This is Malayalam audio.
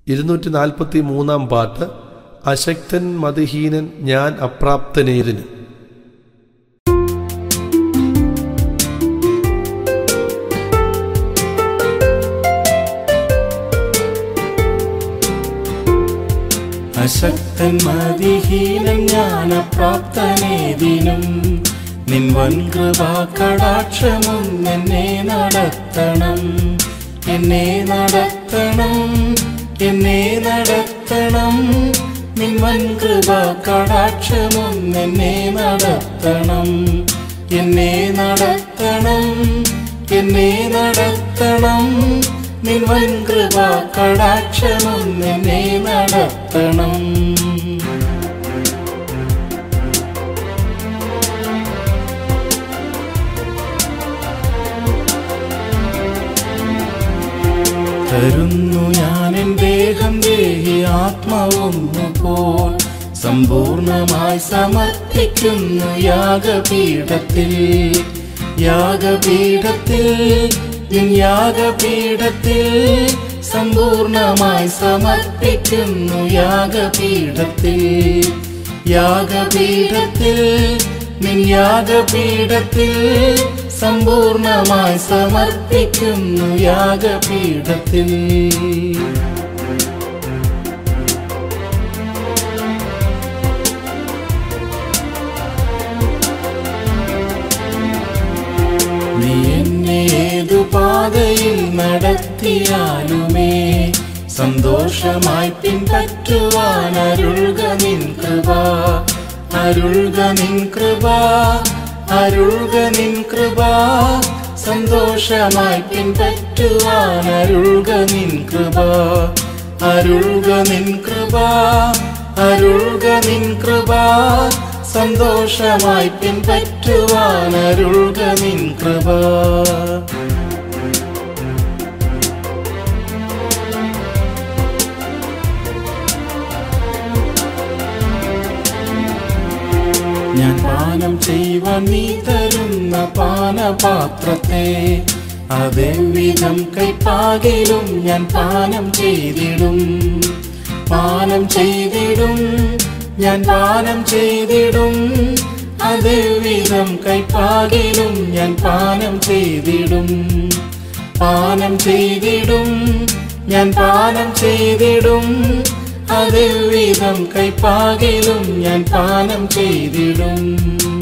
ഇരുന്നൂറ്റി നാൽപ്പത്തി മൂന്നാം പാട്ട് അശക്തൻ മതിഹീനൻ ഞാൻ അപ്രാപ്തനേതിന് അശക്തൻ മതിഹീനൻ ജ്ഞാനപ്രാപ്തനേതിനും നിൻ വൻകൃപാ കടാക്ഷമും എന്നെ നടത്തണം എന്നെ നടത്തണം എന്നെ നടത്തണം നിൻ വൻകൃപാ കടാക്ഷമും എന്നെ നടത്തണം എന്നെ നടത്തണം എന്നെ നടത്തണം നിൻ വൻകൃപാ കടാക്ഷമും എന്നെ നടത്തണം തരുന്നു ഞാൻ എൻ ദേഹം ദേഹി ആത്മാവൊന്നു പോൽ സമ്പൂർണമായി സമർപ്പിക്കുന്നു യാഗപീഠത്തിൽ യാഗപീഠത്തിൽ നിൻ യാഗപീഠത്തിൽ സമ്പൂർണമായി സമർപ്പിക്കുന്നു യാഗപീഠത്തിൽ യാഗപീഠത്തിൽ നിൻ യാഗപീഠത്തിൽ സമ്പൂർണമായി സമർപ്പിക്കുന്നു യാഗപീഠത്തിൽ നീ എന്നെ ഏതു പാതയിൽ നടത്തിയാലുമേ സന്തോഷമായി പിൻപറ്റുവാൻ അരുൾക നിൻ കൃപ അരുൾക നിൻ കൃപ അരുൾക നിൻ കൃപ സന്തോഷമായി പിൻപറ്റുവാൻ അരുൾക നിൻ കൃപ അരുൾക നിൻ കൃപ അരുൾക നിൻ കൃപ സന്തോഷമായി പിൻപറ്റുവാൻ അരുൾക നിൻ കൃപ ഞാൻ പാനം ചെയ്യുവാൻ നീ തരുന്ന പാനപാത്രത്തെ അതെവിധം കൈപ്പാകിലും ഞാൻ പാനം ചെയ്തിടും പാനം ചെയ്തിടും ഞാൻ പാനം ചെയ്തിടും അതെവിധം കൈപ്പാകിലും ഞാൻ പാനം ചെയ്തിടും പാനം ചെയ്തിടും ഞാൻ പാനം ചെയ്തിടും അതെവിധം കൈപ്പാകിലും ഞാൻ പാനം ചെയ്തിടും